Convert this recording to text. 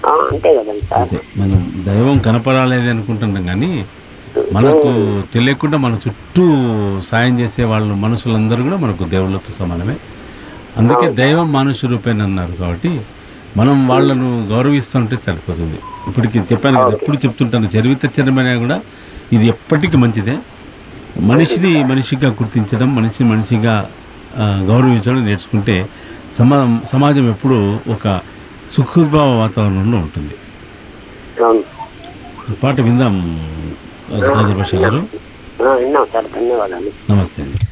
ఆ, అంతే కదండి సార్ అంతే మనం దైవం కనపరాలేదు అనుకుంటున్నాం కానీ మనకు తెలియకుండా మన చుట్టూ సాయం చేసే వాళ్ళు మనుషులందరూ కూడా మనకు దేవుళ్ళతో సమానమే అందుకే దైవం మనుషు రూపేణ అన్నారు కాబట్టి మనం వాళ్ళను గౌరవిస్తుంటే సరిపోతుంది ఇప్పటికి చెప్పాను కదా ఎప్పుడు చెప్తుంటాను చరిత్రమైన కూడా ఇది ఎప్పటికీ మంచిదే మనిషిని మనిషిగా గుర్తించడం మనిషిని మనిషిగా ఆ, గౌరవించడం నేర్చుకుంటే సమా సమాజం ఎప్పుడూ ఒక సుఖభావ వాతావరణంలో ఉంటుంది అవును ఈ పాట విందాం రాజభాష గారు ఆ, విన్నాం సార్ ధన్యవాదాలు నమస్తే అండి